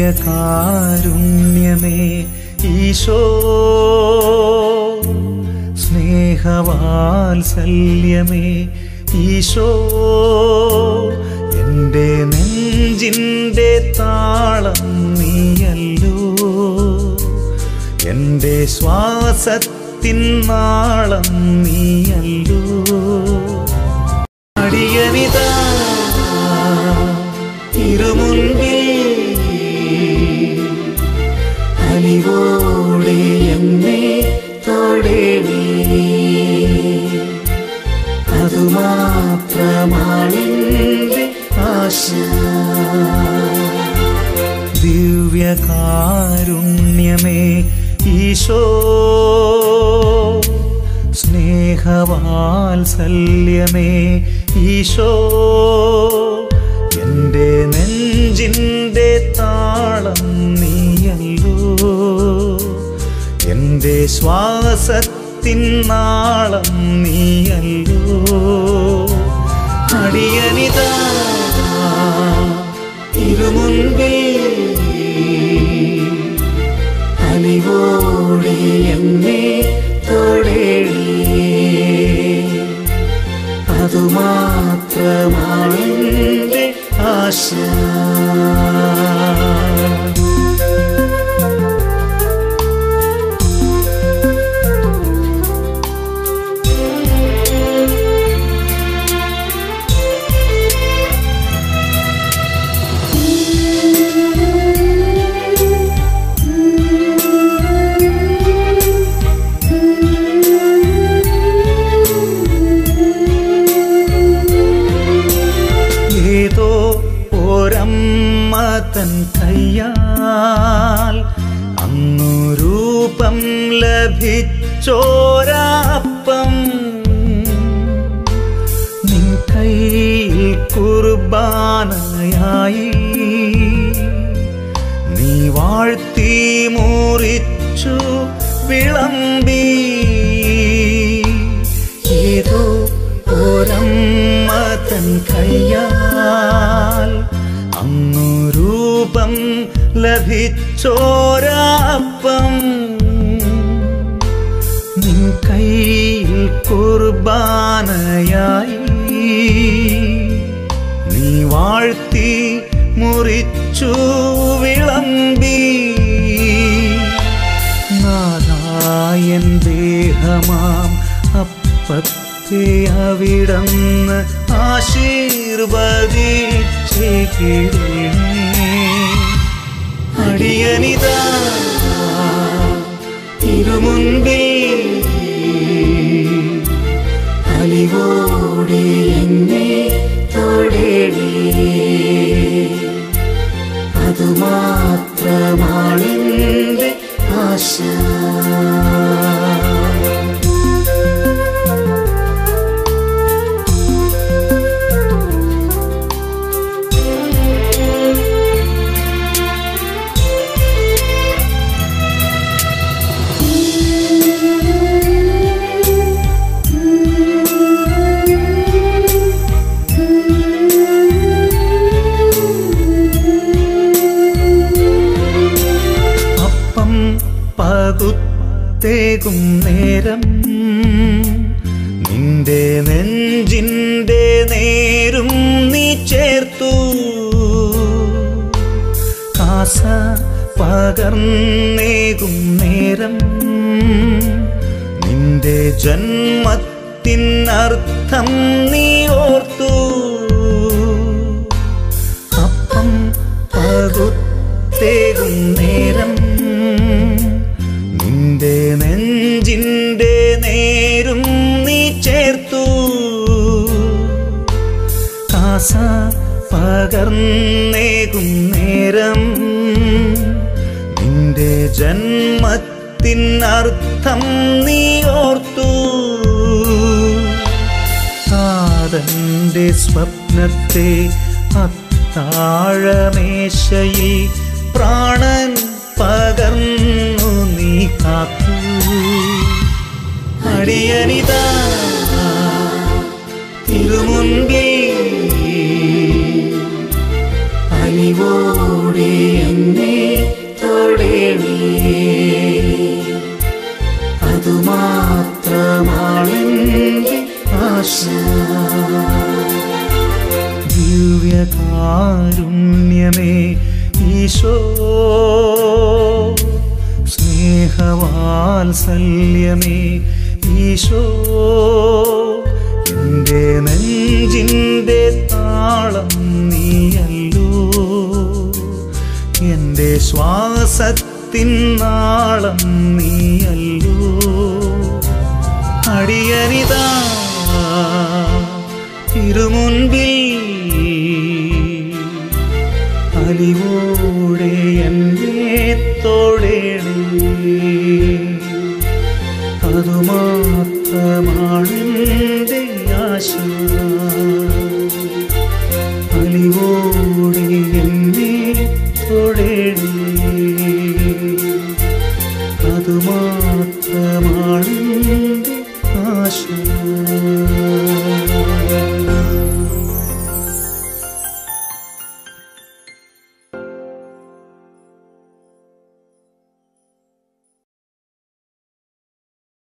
ദിവ്യകാരുണ്യമേ ഈശോ സ്നേഹവാത്സല്യമേ ഈശോ എൻ്റെ നെഞ്ചിൻ്റെ താളം നീയല്ലോ എൻ്റെ ശ്വാസത്തിൻ നാളം നീയല്ലോ അടിയനിതാ തിരുമുൻപിൽ അലിവോടെ എന്നെ തൊടേണേ അതുമാത്രമാണെന്റെ ആശ ദിവ്യകാരുണ്യമേ ഈശോ സ്നേഹവാത്സല്യമേ ഈശോ എൻ്റെ നെഞ്ചിൻ്റെ താളം നീയല്ലോ എൻ്റെ ശ്വാസത്തിൻ നാളം നീയല്ലോ അടിയനിതാ ഇരുമുൻപിൽ അലിവോടെ എന്നെ തൊടേണേ അതുമാത്രമാണെന്റെ ആശ ഏതോ ഒരമ്മ തൻ കയ്യാൽ അന്നു രൂപം ലഭിച്ചോരാപ്പം നിൻ കയ്യിൽ കുർബാനയായി നീ വാഴ്ത്തി മുറിച്ചു വിളമ്പി ഏതോ ഒരമ്മ തൻ കയ്യാൽ അന്നു രൂപം ലഭിച്ചോരാപ്പം നിൻ കയ്യിൽ കുർബാനയായി നീ വാഴ്ത്തി മുറിച്ചു വിളമ്പി നാരായൻ ദേഹമാം അപ്പത്തെ അവിടന്ന് ആശീർവദിച്ചേക്കിടണേ അടിയനിതാ തിരുമുൻപിൽ അലിവോടെ എന്നെ തൊടേണേ അതുമാത്രമാണെന്റെ ആശ അപ്പം പകുത്തേകും നേരം നിന്റെ നെഞ്ചിന്റെ നേരും നീ ചേർത്തു കാസ പകർന്നേകും നേരം നിന്റെ ജന്മത്തിനർത്ഥം നീ ഓർത്തു അപ്പം പകുത്തേകും നേരം നിന്റെ നെഞ്ചിന്റെ നേരും നീ ചേർത്തു കാസ പകർന്നേകും നേരം നിന്റെ ജന്മത്തിനർത്ഥം നീ ഓർത്തു താതന്റെ സ്വപ്നത്തെ അത്താഴമേശയിൽ പ്രാണൻ പകർന്നു നീ കാത്തു അടിയനിതാ തിരുമുൻപിൽ അലിവോടെ എന്നെ ദിവ്യകാരുണ്യമേ ഈശോ സ്നേഹവാത്സല്യമേ ഈശോ എൻ്റെ നെഞ്ചിൻ്റെ താളം നീയല്ലോ എൻ്റെ ശ്വാസത്തിൻ നാളം നീയല്ലോ അടിയനിതാ തിരുമുൻപിൽ അലിവോടെ എന്നെ തൊടേണേ അതുമാത്രമാണെൻ്റെ ആശ അലിവോടെ എന്നെ തൊടേണേ അതുമാത്രമാണെൻ്റെ ആശ